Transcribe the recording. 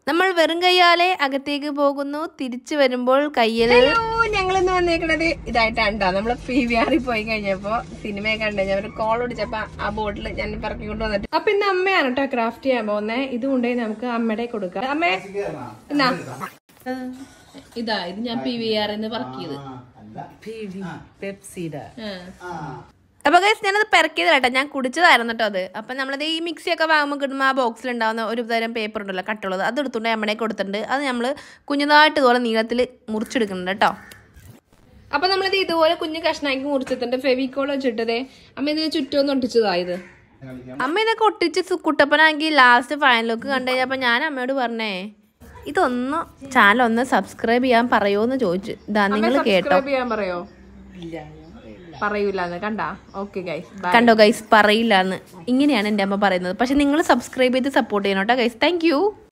നമ്മൾ വെറും കൈയാലെ അകത്തേക്ക് പോകുന്നു തിരിച്ചു വരുമ്പോൾ കയ്യിൽ ഞങ്ങൾ ഇന്ന് വന്നേക്കണത് ഇതായിട്ടാണ് ട്ടോ. നമ്മള് പി വി ആറിൽ പോയി കഴിഞ്ഞപ്പോ സിനിമയൊക്കെ കണ്ടു ഞാൻ ഒരു കോൾ വിളിച്ചപ്പോ ആ ബോട്ടിൽ ഞാൻ പറക്കി കൊണ്ട് വന്നിട്ട് അപ്പൊ ഇന്ന് അമ്മയാണ് കേട്ടോ ക്രാഫ്റ്റ് ചെയ്യാൻ പോകുന്നത് ഇത് കൊണ്ടുപോയി നമുക്ക് അമ്മയുടെ കൊടുക്കാം അമ്മേ എന്നാ ഇതാ ഇത് ഞാൻ പി വി ആറിന്ന് പറക്കിയത് പെപ്സിയുടെ അപ്പൊ ഗൈസ് ഞാനത് പെരക്കിയത് കേട്ടോ ഞാൻ കുടിച്ചതായിരുന്നു കേട്ടോ അത് അപ്പൊ നമ്മളത് ഈ മിക്സി ഒക്കെ വാങ്ങുമ്പോൾ കിട്ടുമ്പോൾ ആ ബോക്സിൽ ഉണ്ടാവുന്ന ഒരു തരം പേപ്പർ ഉണ്ടല്ലോ കട്ടുള്ളത് അത് എടുത്തുകൊണ്ട് അമ്മയുടെ കൊടുത്തിട്ടുണ്ട് അത് നമ്മൾ കുഞ്ഞുതായിട്ട് ഇതുപോലെ നീളത്തിൽ മുറിച്ചെടുക്കുന്നുണ്ട് കേട്ടോ അപ്പൊ നമ്മളിത് ഇതുപോലെ കുഞ്ഞു കഷ്ണാക്കി മുറിച്ചിട്ടുണ്ട് ഫെവിക്കോൾ വെച്ചിട്ടതേ അമ്മ ഇതിന് ചുറ്റും ഒട്ടിച്ചതായത് അമ്മ ഇതൊക്കെ ഒട്ടിച്ച് സു- കുട്ടപ്പനാക്കി ലാസ്റ്റ് ഫൈനൽ ലുക്ക് കണ്ടു കഴിഞ്ഞപ്പോൾ ഞാൻ അമ്മയോട് പറഞ്ഞേ ഇതൊന്ന് ചാനൽ ഒന്ന് സബ്സ്ക്രൈബ് ചെയ്യാൻ പറയുമോന്ന് ചോദിച്ചു ഇതാ നിങ്ങൾ കേട്ടോ സബ്സ്ക്രൈബ് ചെയ്യാൻ പറയോ പറയൂലെന്ന് കണ്ടാ ഓക്കെ ഗൈസ് കണ്ടോ ഗൈസ് പറയില്ല എന്ന് ഇങ്ങനെയാണ് എൻ്റെ അമ്മ പറയുന്നത് പക്ഷെ നിങ്ങൾ സബ്സ്ക്രൈബ് ചെയ്ത് സപ്പോർട്ട് ചെയ്യണം കേട്ടോ ഗൈസ് താങ്ക്